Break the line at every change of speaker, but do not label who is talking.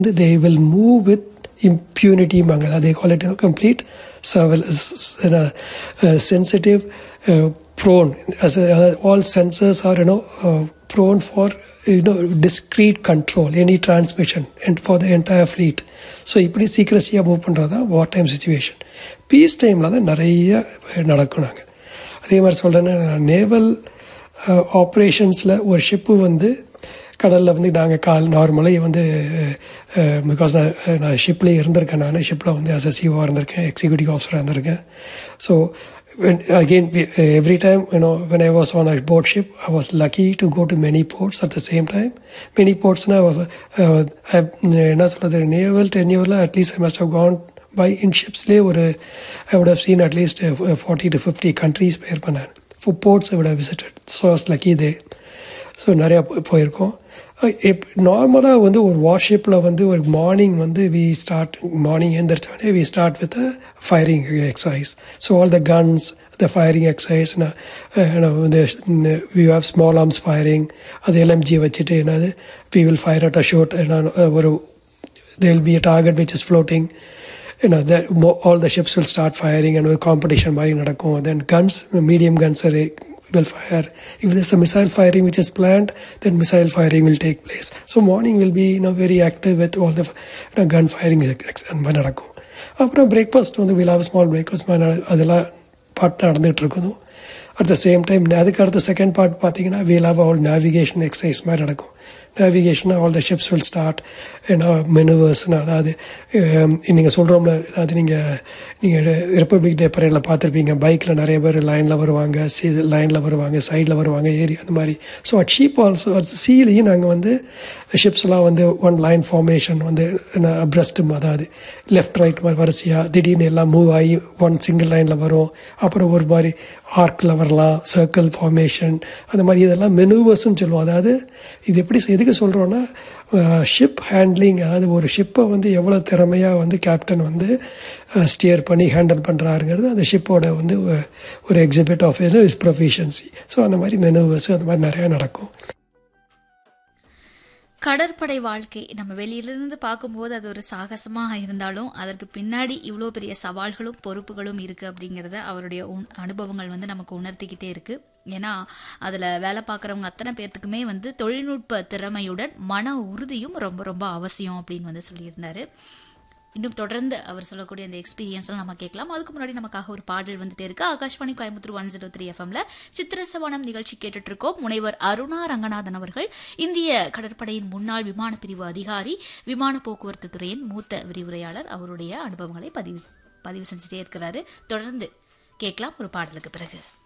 they will move with impunity manga they call it you know, complete surveillance uh, uh, sensitive uh, prone as uh, all sensors are you know uh, prone for you know discrete control any transmission and for the entire fleet so இப்படி சீக்கிரஸியாக move பண்ணுறது தான் வார் time situation piece டைமில் தான் நிறைய நடக்கும் நாங்கள் அதே மாதிரி சொல்கிறேன்னா நேவல் ஆப்ரேஷன்ஸில் ஒரு ஷிப்பு வந்து கடலில் வந்து நாங்கள் கால் நார்மலாக வந்து பிகாஸ் நான் நான் ஷிப்லேயே இருந்திருக்கேன் நான் ஷிப்பில் வந்து அசசிவாக இருந்திருக்கேன் எக்ஸிக்யூட்டிவ் ஆஃபீஸராக இருந்திருக்கேன் so when again we, uh, every time you know when i was on a boat ship i was lucky to go to many ports at the same time many ports now uh, i've என்ன சொல்றது naval tenure at least i must have gone by in shipsலேயே ஒரு i would have seen at least uh, 40 to 50 countries பேர் பண்ணேன் for ports i would have visited so i was lucky there so நிறையா போயிருக்கோம் இப் நார்மலாக வந்து ஒரு வார்ஷிப்பில் வந்து ஒரு மார்னிங் வந்து வி ஸ்டார்ட் மார்னிங் எழுந்திரிச்சோடனே we start with firing exercise so all the guns the firing exercise வந்து we have small arms firing அது எல்எம்ஜி வச்சுட்டு என்னது we will fire at a shot ஒரு there will be a target which is floating you know that all the ships will start firing and with competition மாதிரி நடக்கும் then guns medium guns are will fire. If there's a missile firing which is planned, then missile firing will take place. So morning will be you know very active with all the you know, gun firing and நடக்கும் அப்புறம் breakfast வந்து will have small breakfast அதெல்லாம் பாட்டு நடந்துகிட்டு இருக்குதும் at the same time அதுக்கு அடுத்த second part பார்த்தீங்கன்னா we'll have all navigation exercise மாதிரி நடக்கும் navigation all the ships will start ஏன்னா மெனுவர்ஸ்னு அதாவது நீங்கள் சொல்கிறோம்ல அதாவது நீங்கள் நீங்கள் ரிப்பப்ளிக் டே பரேடில் பார்த்துருப்பீங்க பைக்கில் நிறைய பேர் லைனில் வருவாங்க சி லைனில் வருவாங்க சைடில் வருவாங்க ஏரி அந்த மாதிரி so at ship also at சீலையும் நாங்கள் வந்து ஷிப்ஸ்லாம் வந்து ஒன் லைன் ஃபார்மேஷன் வந்து பிரஸ்ட் அதாவது லெஃப்ட் ரைட் மாதிரி வரிசையாக திடீர்னு எல்லாம் மூவ் ஆகி ஒன் சிங்கிள் லைனில் வரும் அப்புறம் ஒரு மாதிரி ஆர்க்கில் வரலாம் சர்க்கிள் ஃபார்மேஷன் அந்த மாதிரி இதெல்லாம் மெனுவர்ஸ்னு சொல்லுவோம் அதாவது இது எப்படி எதுக்கு சொல்கிறோன்னா ஷிப் ஹேண்ட்லிங் அதாவது ஒரு ஷிப்பை வந்து எவ்வளோ திறமையாக வந்து கேப்டன் வந்து ஸ்டியர் பண்ணி ஹேண்டில் பண்ணுறாருங்கிறது அந்த ஷிப்போட வந்து ஒரு exhibit of is proficiency so அந்த மாதிரி மெனுவர்ஸ் அந்த மாதிரி நிறையா நடக்கும்
கடற்படை வாழ்க்கை நம்ம வெளியிலிருந்து பார்க்கும்போது அது ஒரு சாகசமாக இருந்தாலும் அதற்கு பின்னாடி இவ்வளோ பெரிய சவால்களும் பொறுப்புகளும் இருக்குது அப்படிங்கிறத அவருடைய அனுபவங்கள் வந்து நமக்கு உணர்த்திக்கிட்டே இருக்கு ஏன்னா அதில் வேலை பார்க்குறவங்க அத்தனை பேர்த்துக்குமே வந்து தொழில்நுட்ப திறமையுடன் மன உறுதியும் ரொம்ப ரொம்ப அவசியம் அப்படின்னு வந்து சொல்லியிருந்தாரு இன்னும் தொடர்ந்து அவர் சொல்லக்கூடிய அந்த எக்ஸ்பீரியன்ஸ்லாம் நம்ம கேட்கலாம் அதுக்கு முன்னாடி நமக்காக ஒரு பாடல் வந்துட்டே இருக்கு Akashvani Coimbatore one zero three எஃப்எம்ல சித்திரசவனம் நிகழ்ச்சி கேட்டுட்டு இருக்கோம் முனைவர் அருணா ரங்கநாதன் அவர்கள் இந்திய கடற்படையின் முன்னாள் விமான பிரிவு அதிகாரி விமான போக்குவரத்து துறையின் மூத்த விரிவுரையாளர் அவருடைய அனுபவங்களை பதிவு பதிவு செஞ்சுட்டே இருக்கிறாரு தொடர்ந்து கேட்கலாம் ஒரு பாடலுக்கு பிறகு